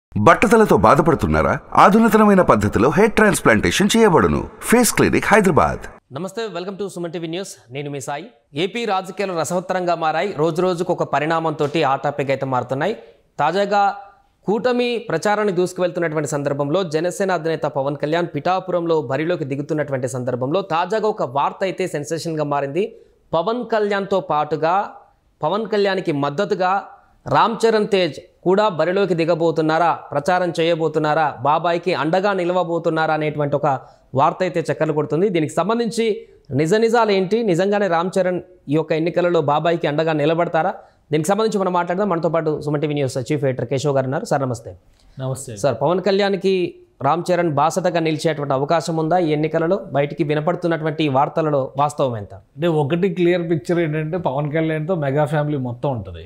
బట్టతలతో బాధపడుతున్నారా ఆధునితనమైన పద్ధతిలో హెయిర్ ట్రాన్స్ప్లాంటేషన్ చేయబడును ఫేస్ క్లినిక్ హైదరాబాద్ నమస్తే welcome to Suman TV news నేను మీ సాయి ఏపీ రాజకీయాలు రసవత్తరంగా మారాయి రోజు రోజుకు ఒక పరిణామంతో ఆ టాపిక్ అయితే మారుతున్నాయి తాజాగా కూటమి ప్రచారాన్ని దూసుకువెళ్తున్నటువంటి సందర్భంలో జనసేన అధినేత పవన్ కళ్యాణ్ పిఠాపురంలో బరిలోకి దిగుతున్నటువంటి సందర్భంలో తాజాగా ఒక వార్త అయితే సెన్సేషన్గా మారింది పవన్ కళ్యాణ్తో పాటుగా పవన్ కళ్యాణ్కి మద్దతుగా రామ్ చరణ్ తేజ్ కూడా బరిలోకి దిగబోతున్నారా ప్రచారం చేయబోతున్నారా బాబాయ్కి అండగా నిలవబోతున్నారా అనేటువంటి ఒక వార్త అయితే చక్కర్లు కొడుతుంది దీనికి సంబంధించి నిజ నిజాలు ఏంటి నిజంగానే రామ్ చరణ్ ఈ యొక్క ఎన్నికలలో బాబాయ్కి అండగా నిలబడతారా దీనికి సంబంధించి మనం మాట్లాడదాం మనతో పాటు Suman TV news chief editor Keshav గారు ఉన్నారు సార్ నమస్తే నమస్తే సార్ పవన్ కళ్యాణ్కి రామ్ చరణ్ బాసటగా నిలిచేటువంటి అవకాశం ఉందా ఈ ఎన్నికలలో బయటికి వినపడుతున్నటువంటి ఈ వార్తలలో వాస్తవం ఎంత అంటే ఒకటి క్లియర్ పిక్చర్ ఏంటంటే పవన్ కళ్యాణ్తో మెగా ఫ్యామిలీ మొత్తం ఉంటుంది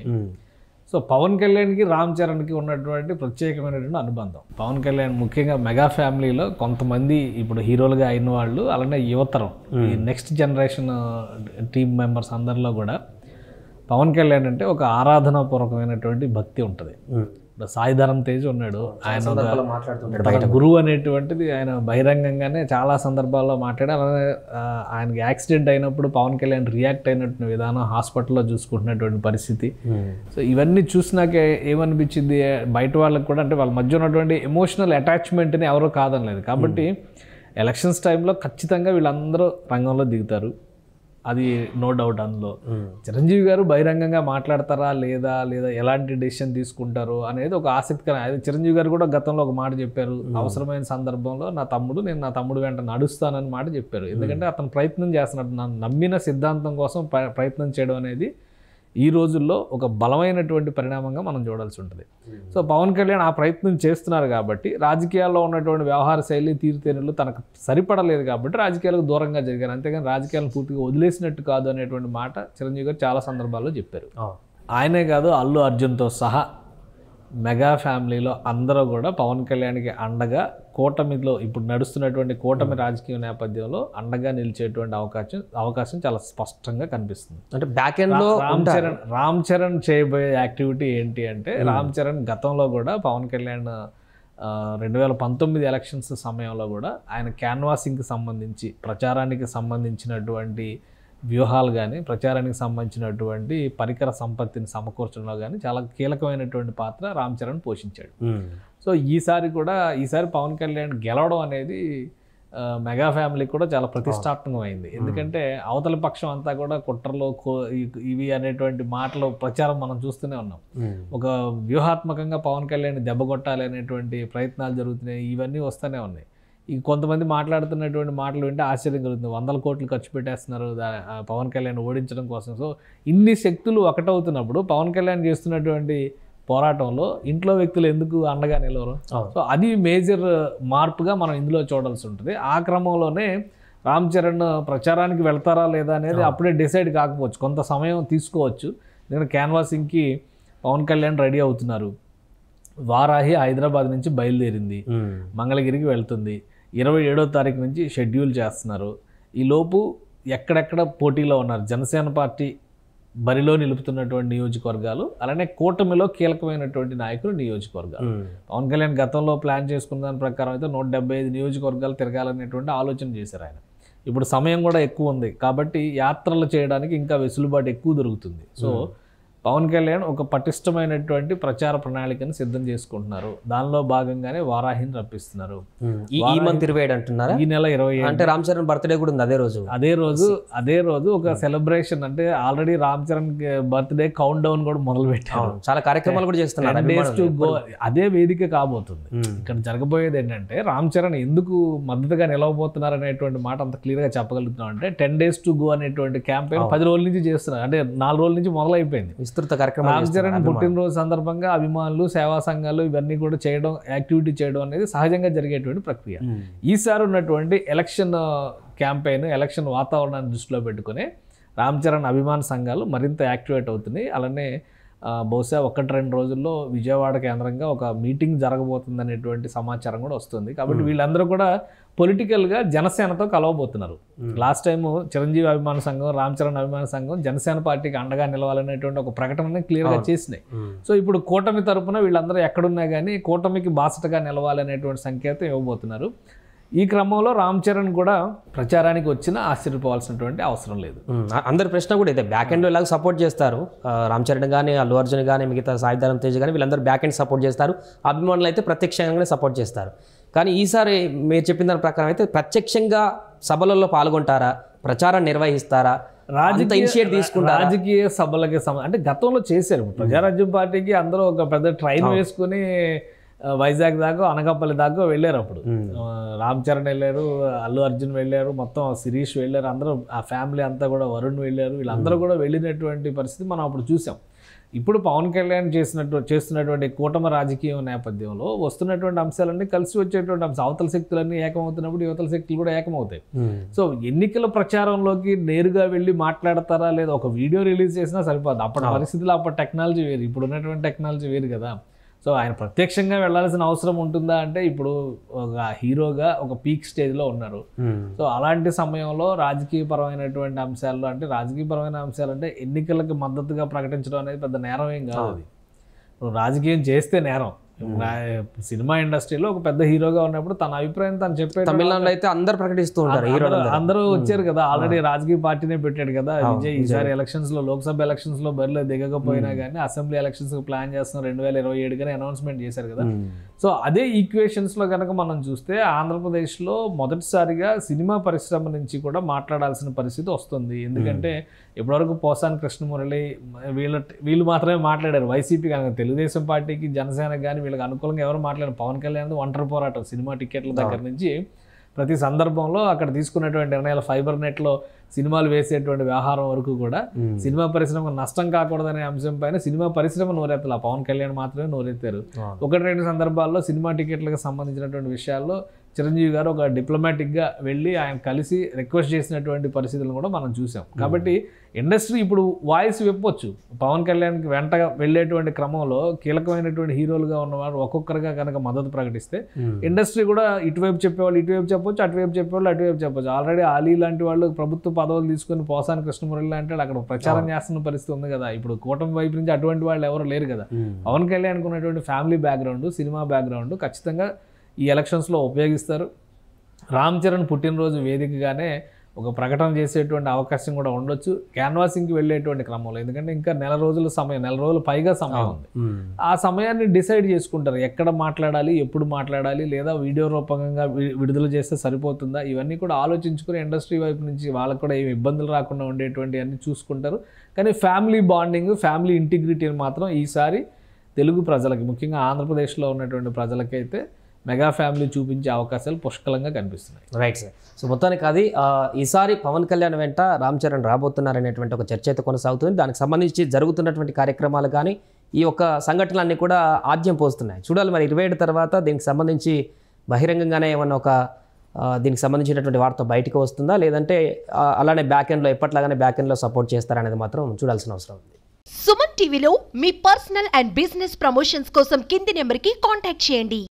సో పవన్ కళ్యాణ్కి రామ్ చరణ్కి ఉన్నటువంటి ప్రత్యేకమైనటువంటి అనుబంధం పవన్ కళ్యాణ్ ముఖ్యంగా మెగా ఫ్యామిలీలో కొంతమంది ఇప్పుడు హీరోలుగా అయిన వాళ్ళు అలానే యువతరం ఈ నెక్స్ట్ జనరేషన్ టీమ్ మెంబర్స్ అందరిలో కూడా పవన్ కళ్యాణ్ అంటే ఒక ఆరాధనాపూర్వకమైనటువంటి భక్తి ఉంటుంది ఇప్పుడు సాయిధరం తేజ్ ఉన్నాడు ఆయన ఒక మాట్లాడుతుంటాడు తన గురువు అనేటువంటిది ఆయన బహిరంగంగానే చాలా సందర్భాల్లో మాట్లాడి అలానే ఆ, ఆయనకి యాక్సిడెంట్ అయినప్పుడు పవన్ కళ్యాణ్ రియాక్ట్ అయినటువంటి విధానం హాస్పిటల్లో చూసుకుంటున్నటువంటి పరిస్థితి సో ఇవన్నీ చూసినాకే ఏమనిపించింది బయట వాళ్ళకి కూడా అంటే వాళ్ళ మధ్య ఉన్నటువంటి ఎమోషనల్ అటాచ్మెంట్ని ఎవరో కాదనలేదు కాబట్టి ఎలక్షన్స్ టైంలో ఖచ్చితంగా వీళ్ళందరూ రంగంలో దిగుతారు అది నో డౌట్ అందులో చిరంజీవి గారు బహిరంగంగా మాట్లాడతారా లేదా లేదా ఎలాంటి డెసిషన్ తీసుకుంటారు అనేది ఒక ఆసక్తికర అది చిరంజీవి గారు కూడా గతంలో ఒక మాట చెప్పారు అవసరమైన సందర్భంలో నా తమ్ముడు నేను నా తమ్ముడు వెంట నడుస్తానని మాట చెప్పారు ఎందుకంటే అతను ప్రయత్నం చేస్తున్నాడు నన్ను నమ్మిన సిద్ధాంతం కోసం ప్ర- ప్రయత్నం చేయడం అనేది ఈ రోజుల్లో ఒక బలమైనటువంటి పరిణామంగా మనం చూడాల్సి ఉంటుంది సో పవన్ కళ్యాణ్ ఆ ప్రయత్నం చేస్తున్నారు కాబట్టి రాజకీయాల్లో ఉన్నటువంటి వ్యవహార శైలి తీరుతేనులు తనకు సరిపడలేదు కాబట్టి రాజకీయాలకు దూరంగా జరిగారు అంతేగాని రాజకీయాలను పూర్తిగా వదిలేసినట్టు కాదు అనేటువంటి మాట చిరంజీవి గారు చాలా సందర్భాల్లో చెప్పారు ఆయనే కాదు అల్లు అర్జున్తో సహా మెగా ఫ్యామిలీలో అందరూ కూడా పవన్ కళ్యాణ్కి అండగా కూటమిలో ఇప్పుడు నడుస్తున్నటువంటి కూటమి రాజకీయ నేపథ్యంలో అండగా నిలిచేటువంటి అవకాశం అవకాశం చాలా స్పష్టంగా కనిపిస్తుంది అంటే బ్యాక్ ఎండ్ లో రామ్ చరణ్ రామ్ చరణ్ చేయబోయే యాక్టివిటీ ఏంటి అంటే రామ్ చరణ్ గతంలో కూడా పవన్ కళ్యాణ్ ఆ, రెండు వేల పంతొమ్మిది ఎలక్షన్స్ సమయంలో కూడా ఆయన క్యాన్వాసింగ్కి సంబంధించి ప్రచారానికి సంబంధించినటువంటి వ్యూహాలు కానీ ప్రచారానికి సంబంధించినటువంటి పరికర సంపత్తిని సమకూర్చడంలో కానీ చాలా కీలకమైనటువంటి పాత్ర రామ్ చరణ్ పోషించాడు సో ఈసారి కూడా ఈసారి పవన్ కళ్యాణ్ గెలవడం అనేది ఆ, మెగా ఫ్యామిలీకి కూడా చాలా ప్రతిష్టాత్మకమైంది ఎందుకంటే అవతల పక్షం అంతా కూడా కుట్రలు కో- ఇ- ఇవి అనేటువంటి మాటలు ప్రచారం మనం చూస్తూనే ఉన్నాం ఒక వ్యూహాత్మకంగా పవన్ కళ్యాణ్ దెబ్బ కొట్టాలి అనేటువంటి ప్రయత్నాలు జరుగుతున్నాయి ఇవన్నీ వస్తూనే ఉన్నాయి ఈ కొంతమంది మాట్లాడుతున్నటువంటి మాటలు వింటే ఆశ్చర్యం కలుగుతుంది వందల కోట్లు ఖర్చు పెట్టేస్తున్నారు దా- ఆ పవన్ కళ్యాణ్ ఓడించడం కోసం సో ఇన్ని శక్తులు ఒకటవుతున్నప్పుడు పవన్ కళ్యాణ్ చేస్తున్నటువంటి పోరాటంలో ఇంట్లో వ్యక్తులు ఎందుకు అండగా నిలవరు అవును. సో అది మేజర్ మార్పుగా మనం ఇందులో చూడాల్సి ఉంటుంది ఆ క్రమంలోనే రామ్ చరణ్ ప్రచారానికి వెళ్తారా లేదా అనేది అప్పుడే డిసైడ్ కాకపోవచ్చు కొంత సమయం తీసుకోవచ్చు ఎందుకంటే క్యాన్వాసింగ్కి పవన్ కళ్యాణ్ రెడీ అవుతున్నారు వారాహి హైదరాబాద్ నుంచి బయలుదేరింది మంగళగిరికి వెళ్తుంది ఇరవై ఏడో తారీఖు నుంచి షెడ్యూల్ చేస్తున్నారు ఈ లోపు ఎక్కడెక్కడ పోటీలో ఉన్నారు జనసేన పార్టీ బరిలో నిలుపుతున్నటువంటి నియోజకవర్గాలు అలానే కూటమిలో కీలకమైనటువంటి నాయకులు నియోజకవర్గాలు పవన్ కళ్యాణ్ గతంలో ప్లాన్ చేసుకున్న దాని ప్రకారం అయితే నూట డెబ్బై ఐదు నియోజకవర్గాలు తిరగాలనేటువంటి ఆలోచన చేశారు ఆయన ఇప్పుడు సమయం కూడా ఎక్కువ ఉంది కాబట్టి యాత్రలు చేయడానికి ఇంకా వెసులుబాటు ఎక్కువ దొరుకుతుంది సో పవన్ కళ్యాణ్ ఒక పటిష్టమైనటువంటి ప్రచార ప్రణాళికను సిద్ధం చేసుకుంటున్నారు దానిలో భాగంగానే వారాహిని రప్పిస్తున్నారు ఈ ఈ మంత్ ఇరవై ఏడు అంటున్నారా ఈ నెల ఇరవై అంటే రామ్ చరణ్ బర్త్డే కూడా ఉంది అదే రోజు అదే రోజు అదే రోజు ఒక సెలబ్రేషన్ అంటే already Ram Charan birthday countdown కూడా మొదలు పెట్టారు అవును. చాలా కార్యక్రమాలు కూడా చేస్తున్నారు డేస్ టు అభిమానులు. గో అదే వేదిక కాబోతుంది మ్మ్. ఇక్కడ జరగబోయేది ఏంటంటే రామ్ చరణ్ ఎందుకు మద్దతుగా నిలవబోతున్నారు అనేటువంటి మాట అంత క్లియర్ గా చెప్పగలుగుతున్నాం అంటే టెన్ డేస్ టు గో అనేటువంటి క్యాంపెయిన్ పది రోజుల నుంచి చేస్తున్నారు అంటే నాలుగు రోజుల నుంచి మొదలైపోయింది విస్తృత కార్యక్రమాలు రామ్ చేస్తున్నారు చరణ్ పుట్టినరోజు సందర్భంగా అభిమానులు సేవా సంఘాలు ఇవన్నీ కూడా చేయడం యాక్టివిటీ చేయడం అనేది సహజంగా జరిగేటువంటి ప్రక్రియ మ్మ్. ఈసారి ఉన్నటువంటి ఎలక్షన్ క్యాంపెయిన్ ఎలక్షన్ వాతావరణాన్ని దృష్టిలో పెట్టుకుని రామ్ చరణ్ అభిమాన సంఘాలు మరింత యాక్టివేట్ అవుతున్నాయి అలానే ఆ, బహుశా ఒకటి రెండు రోజుల్లో విజయవాడ కేంద్రంగా ఒక మీటింగ్ జరగబోతుంది అనేటువంటి సమాచారం కూడా వస్తుంది కాబట్టి వీళ్ళందరూ కూడా పొలిటికల్గా జనసేనతో కలవబోతున్నారు లాస్ట్ టైం చిరంజీవి అభిమాన సంఘం రామ్ చరణ్ అభిమాన సంఘం జనసేన పార్టీకి అండగా నిలవాలనేటువంటి ఒక ప్రకటన క్లియర్గా చేసినాయి సో ఇప్పుడు కూటమి తరపున వీళ్ళందరూ ఎక్కడున్నా కానీ కూటమికి బాసటగా నిలవాలనేటువంటి సంకేతం ఇవ్వబోతున్నారు ఈ క్రమంలో రామ్ చరణ్ కూడా ప్రచారానికి వచ్చినా ఆశ్చర్యపోవాల్సినటువంటి అవసరం లేదు ఉమ్, అ- అందరి ప్రశ్న కూడా ఇదే బ్యాక్ ఎండ్ ఎలాగ సపోర్ట్ చేస్తారు ఆ, రామ్ చరణ్ కానీ అల్లు అర్జున్ కానీ మిగతా సాయిధరం తేజ్ కానీ వీళ్ళందరూ బ్యాక్ ఎండ్ సపోర్ట్ చేస్తారు అభిమానులు అయితే ప్రత్యక్షంగానే సపోర్ట్ చేస్తారు కానీ ఈసారి మీరు చెప్పిన దాని ప్రకారం అయితే ప్రత్యక్షంగా సభలలో పాల్గొంటారా ప్రచారం నిర్వహిస్తారా అంత ఇనిషియేట్ తీసుకుంటారా రాజకీయ సభలకి సంబంధం అంటే గతంలో చేశారు ప్రజారాజ్యం పార్టీకి అందరూ ఒక పెద్ద ట్రైన్ వేసుకుని ఆ, వైజాగ్ దాకా అనకాపల్లి దాకా వెళ్ళారు అప్పుడు ఆ, రామ్ చరణ్ వెళ్ళారు అల్లు అర్జున్ వెళ్ళారు మొత్తం శిరీష్ వెళ్ళారు అందరూ ఆ ఫ్యామిలీ అంతా కూడా వరుణ్ వెళ్ళారు వీళ్ళందరూ కూడా వెళ్ళినటువంటి పరిస్థితి మనం అప్పుడు చూసాం ఇప్పుడు పవన్ కళ్యాణ్ చేసినట్టు చేస్తున్నటువంటి కూటమి రాజకీయం నేపథ్యంలో వస్తున్నటువంటి అంశాలన్నీ కలిసి వచ్చేటువంటి అంశాలు అవతల శక్తులన్నీ ఏకమవుతున్నప్పుడు యువతల శక్తులు కూడా ఏకమవుతాయి ఉమ్, సో ఎన్నికల ప్రచారంలోకి నేరుగా వెళ్ళి మాట్లాడతారా లేదా ఒక వీడియో రిలీజ్ చేసినా సరిపోదు అప్పటి పరిస్థితులు అప్పటి టెక్నాలజీ వేరు ఇప్పుడు ఉన్నటువంటి టెక్నాలజీ వేరు కదా సో ఆయన ప్రత్యక్షంగా వెళ్ళాల్సిన అవసరం ఉంటుందా అంటే ఇప్పుడు ఒక హీరోగా ఒక పీక్ స్టేజ్లో ఉన్నారు ఉమ్, సో అలాంటి సమయంలో రాజకీయపరమైనటువంటి అంశాల్లో అంటే రాజకీయపరమైన అంశాలు అంటే ఎన్నికలకు మద్దతుగా ప్రకటించడం అనేది పెద్ద నేరం ఏం కాదు అది ఇప్పుడు రాజకీయం చేస్తే నేరం రా- సినిమా ఇండస్ట్రీలో ఒక పెద్ద హీరోగా ఉన్నప్పుడు తన అభిప్రాయం తను చెప్పే తమిళనాడులో అయితే అందరు ప్రకటిస్తూ ఉంటారు హీరోలు అందరూ- అందరూ వచ్చారు కదా ఆల్రెడీ రాజకీయ పార్టీనే పెట్టాడు కదా విజయ్ ఈసారి ఎలక్షన్స్ లో లోక్సభ ఎలక్షన్స్ లో బరిలో దిగకపోయినా కానీ అసెంబ్లీ ఎలక్షన్స్ ప్లాన్ చేస్తున్నారు రెండు వేల ఇరవై ఏడు అనౌన్స్మెంట్ చేశారు కదా సో అదే ఈక్వేషన్స్ లో కనుక మనం చూస్తే ఆంధ్రప్రదేశ్ లో మొదటిసారిగా సినిమా పరిశ్రమ నుంచి కూడా మాట్లాడాల్సిన పరిస్థితి వస్తుంది ఎందుకంటే ఇప్పటివరకు పోసాని కృష్ణమురళి వీళ్ళ వీళ్ళు మాత్రమే మాట్లాడారు వైసీపీ కనుక తెలుగుదేశం పార్టీకి జనసేనకి కానీ వీళ్ళకి అనుకూలంగా ఎవరు మాట్లాడారు పవన్ కళ్యాణ్ ఒంటరి పోరాటం సినిమా టికెట్ల దగ్గర నుంచి ప్రతి సందర్భంలో అక్కడ తీసుకున్నటువంటి నిర్ణయాలు ఫైబర్ నెట్లో సినిమాలు వేసేటువంటి వ్యవహారం వరకు కూడా సినిమా పరిశ్రమకు నష్టం కాకూడదనే అంశం పైన సినిమా పరిశ్రమ నోరెత్తల పవన్ కళ్యాణ్ మాత్రమే నోరెత్తారు ఒకటి రెండు సందర్భాల్లో సినిమా టికెట్లకు సంబంధించినటువంటి విషయాల్లో చిరంజీవి గారు ఒక డిప్లొమాటిక్గా వెళ్ళి ఆయన కలిసి రిక్వెస్ట్ చేసినటువంటి పరిస్థితులను కూడా మనం చూసాం కాబట్టి ఇండస్ట్రీ ఇప్పుడు వాయిస్ విప్పొచ్చు పవన్ కళ్యాణ్కి వెంట వెళ్ళేటువంటి క్రమంలో కీలకమైనటువంటి హీరోలుగా ఉన్నవారు ఒక్కొక్కరుగా కనుక మద్దతు ప్రకటిస్తే ఇండస్ట్రీ కూడా ఇటువైపు చెప్పేవాళ్ళు ఇటువైపు చెప్పొచ్చు అటువైపు చెప్పేవాళ్ళు అటువైపు చెప్పొచ్చు ఆల్రెడీ ఆలీ లాంటి వాళ్ళు ప్రభుత్వ పదవులు తీసుకొని పోసాని కృష్ణమురళి లాంటి వాళ్ళు అక్కడ ప్రచారం చేస్తున్న పరిస్థితి ఉంది కదా ఇప్పుడు కూటమి వైపు నుంచి అటువంటి వాళ్ళు ఎవరు లేరు కదా పవన్ కళ్యాణ్కి ఉన్నటువంటి ఫ్యామిలీ బ్యాక్గ్రౌండ్ సినిమా బ్యాక్గ్రౌండ్ ఖచ్చితంగా ఈ ఎలక్షన్స్లో ఉపయోగిస్తారు రామ్ చరణ్ పుట్టినరోజు వేదికగానే ఒక ప్రకటన చేసేటువంటి అవకాశం కూడా ఉండొచ్చు క్యాన్వాసింగ్కి వెళ్ళేటువంటి క్రమంలో ఎందుకంటే ఇంకా నెల రోజుల సమయం నెల రోజులు పైగా సమయం ఉంది ఉమ్, ఆ సమయాన్ని డిసైడ్ చేసుకుంటారు ఎక్కడ మాట్లాడాలి ఎప్పుడు మాట్లాడాలి లేదా వీడియో రూపకంగా వి- విడుదల చేస్తే సరిపోతుందా ఇవన్నీ కూడా ఆలోచించుకుని ఇండస్ట్రీ వైపు నుంచి వాళ్ళకు కూడా ఏమి ఇబ్బందులు రాకుండా ఉండేటువంటి అన్ని చూసుకుంటారు కానీ ఫ్యామిలీ బాండింగ్ ఫ్యామిలీ ఇంటిగ్రిటీని మాత్రం ఈసారి తెలుగు ప్రజలకి ముఖ్యంగా ఆంధ్రప్రదేశ్లో ఉన్నటువంటి ప్రజలకైతే మెగా ఫ్యామిలీ చూపించే అవకాశాలు పుష్కలంగా కనిపిస్తున్నాయి రైట్ సార్ సో మొత్తానికి అది ఆ, ఈసారి పవన్ కళ్యాణ్ వెంట రామ్ చరణ్ రాబోతున్నారనేటువంటి ఒక చర్చ అయితే కొనసాగుతుంది దానికి సంబంధించి జరుగుతున్నటువంటి కార్యక్రమాలు కానీ ఈ యొక్క సంఘటనలన్నీ కూడా ఆద్యం పోస్తున్నాయి చూడాలి మరి ఇరవై ఏడు తర్వాత దీనికి సంబంధించి బహిరంగంగానే ఏమన్నా ఒక ఆ, దీనికి సంబంధించినటువంటి వార్త బయటకు వస్తుందా లేదంటే ఆ, అలానే బ్యాక్ ఎండ్లో ఎప్పట్లాగానే బ్యాక్ ఎండ్లో సపోర్ట్ చేస్తారనేది మాత్రం చూడాల్సిన అవసరం ఉంది సుమన్ టీవీలో మీ పర్సనల్ అండ్ బిజినెస్ ప్రమోషన్స్ కోసం కింది నెంబర్కి కాంటాక్ట్ చేయండి